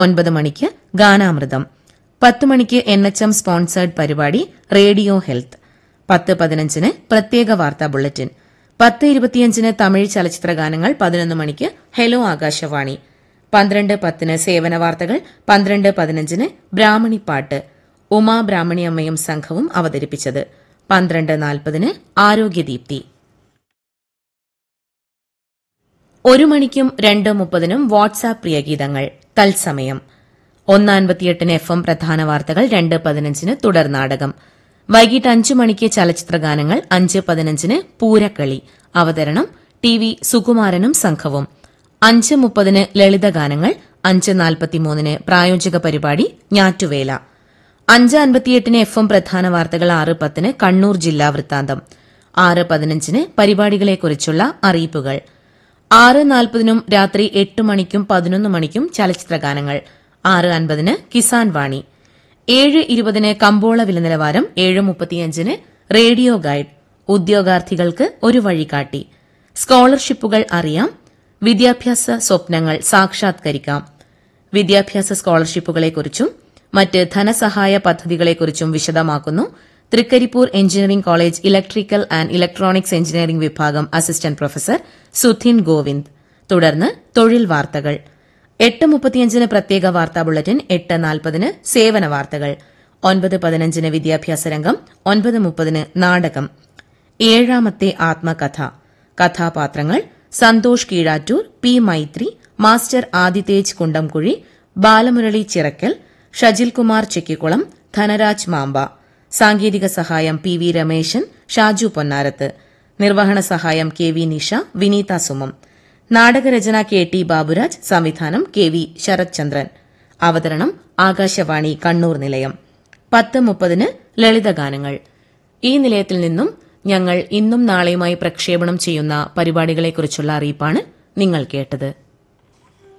ഒൻപത് മണിക്ക് ഗാനാമൃതം പത്ത് മണിക്ക് എൻ എച്ച് എം സ്പോൺസേഡ് പരിപാടി റേഡിയോ ഹെൽത്ത് പത്ത് പതിനഞ്ചിന് പ്രത്യേക വാർത്താ ബുള്ളറ്റിൻ പത്ത് ഇരുപത്തിയഞ്ചിന് തമിഴ് ചലച്ചിത്ര ഗാനങ്ങൾ പതിനൊന്ന് മണിക്ക് ഹെലോ ആകാശവാണി പന്ത്രണ്ട് പത്തിന് സേവന വാർത്തകൾ പന്ത്രണ്ട് പതിനഞ്ചിന് ബ്രാഹ്മണിപ്പാട്ട് ഉമാ ബ്രാഹ്മണിയമ്മയും സംഘവും അവതരിപ്പിച്ചത് പന്ത്രണ്ട് നാൽപ്പതിന് ആരോഗ്യദീപ്തി ഒരു മണിക്കും രണ്ട് മുപ്പതിനും വാട്സാപ്പ് പ്രിയഗീതങ്ങൾ തത്സമയം ഒന്നാൻപത്തിയെട്ടിന് എഫ് എം പ്രധാന വാർത്തകൾ രണ്ട് പതിനഞ്ചിന് തുടർ നാടകം വൈകിട്ട് അഞ്ചു മണിക്ക് ചലച്ചിത്ര ഗാനങ്ങൾ അഞ്ച് പതിനഞ്ചിന് പൂരക്കളി അവതരണം ടി വി സുകുമാരനും സംഘവും അഞ്ച് മുപ്പതിന് ലളിതഗാനങ്ങൾ അഞ്ച് നാൽപ്പത്തിമൂന്നിന് പ്രായോജിക പരിപാടി ഞാറ്റുവേല അഞ്ച് അൻപത്തിയെട്ടിന് എഫ് എം പ്രധാന വാർത്തകൾ ആറ് പത്തിന് കണ്ണൂർ ജില്ലാ വൃത്താന്തം ആറ് പതിനഞ്ചിന് പരിപാടികളെക്കുറിച്ചുള്ള അറിയിപ്പുകൾ ആറ് നാൽപ്പതിനും രാത്രി എട്ട് മണിക്കും പതിനൊന്ന് മണിക്കും ചലച്ചിത്ര ഗാനങ്ങൾ ആറ് അൻപതിന് കിസാൻ വാണി ഏഴ് ഇരുപതിന് കമ്പോള വില നിലവാരം ഏഴ് മുപ്പത്തിയഞ്ചിന് റേഡിയോ ഗൈഡ് ഉദ്യോഗാർത്ഥികൾക്ക് ഒരു വഴികാട്ടി സ്കോളർഷിപ്പുകൾ അറിയാം വിദ്യാഭ്യാസ സ്വപ്നങ്ങൾ സാക്ഷാത്കരിക്കാം വിദ്യാഭ്യാസ സ്കോളർഷിപ്പുകളെക്കുറിച്ചും മറ്റ് ധനസഹായ പദ്ധതികളെക്കുറിച്ചും വിശദമാക്കുന്നു Thrikaripur engineering college electrical and electronics engineering വിഭാഗം അസിസ്റ്റന്റ് പ്രൊഫസർ സുധിൻ ഗോവിന്ദ് തുടർന്ന് തൊഴിൽ വാർത്തകൾ എട്ട് മുപ്പത്തിയഞ്ചിന് പ്രത്യേക വാർത്താ ബുള്ളറ്റിൻ എട്ട് നാൽപ്പതിന് സേവന വാർത്തകൾ ഒൻപത് പതിനഞ്ചിന് വിദ്യാഭ്യാസ രംഗം ഒൻപത് മുപ്പതിന് നാടകം ഏഴാമത്തെ ആത്മകഥ കഥാപാത്രങ്ങൾ സന്തോഷ് കീഴാറ്റൂർ പി മൈത്രി മാസ്റ്റർ ആദിതേജ് കുണ്ടംകുഴി ബാലമുരളി ചിറക്കൽ ഷജിൽ കുമാർ ചെക്കിക്കുളം ധനരാജ് മാമ്പ സാങ്കേതിക സഹായം പി വി രമേശൻ ഷാജു പൊന്നാരത്ത് നിർവഹണ സഹായം കെ വി നിഷ വിനീത സുമം നാടകരചന കെ ടി ബാബുരാജ് സംവിധാനം കെ വി ശരത് ചന്ദ്രൻ അവതരണം ആകാശവാണി കണ്ണൂർ നിലയം പത്ത് മുപ്പതിന് ലളിതഗാനങ്ങൾ ഈ നിലയത്തിൽ നിന്നും ഞങ്ങൾ ഇന്നും നാളെയുമായി പ്രക്ഷേപണം ചെയ്യുന്ന പരിപാടികളെക്കുറിച്ചുള്ള അറിയിപ്പാണ് നിങ്ങൾ കേട്ടത്